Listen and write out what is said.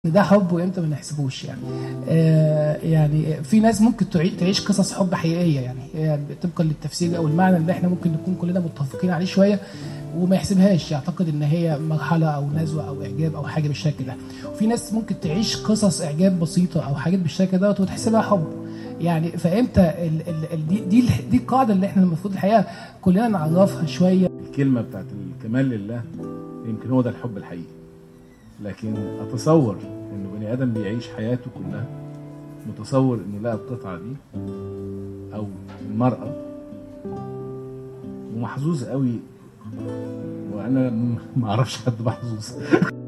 ده حب وامتى ما نحسبوش يعني آه يعني في ناس ممكن تعي- تعيش قصص حب حقيقيه يعني هي طبقا للتفسير او المعنى اللي احنا ممكن نكون كلنا متفقين عليه شويه وما يحسبهاش يعتقد ان هي مرحله او نزوه او اعجاب او حاجه بالشكل ده وفي ناس ممكن تعيش قصص اعجاب بسيطه او حاجات بالشكل دوت وتحسبها حب يعني فامتى ال ال ال دي دي, دي القاعده اللي احنا المفروض الحقيقه كلنا نعرفها شويه الكلمة بتاعت الكمال لله يمكن هو ده الحب الحقيقي لكن أتصور إنه بني آدم بيعيش حياته كلها متصور إنه لقى القطعة دي أو المرأة ومحظوظ قوي وأنا ما أعرفش حد محظوظ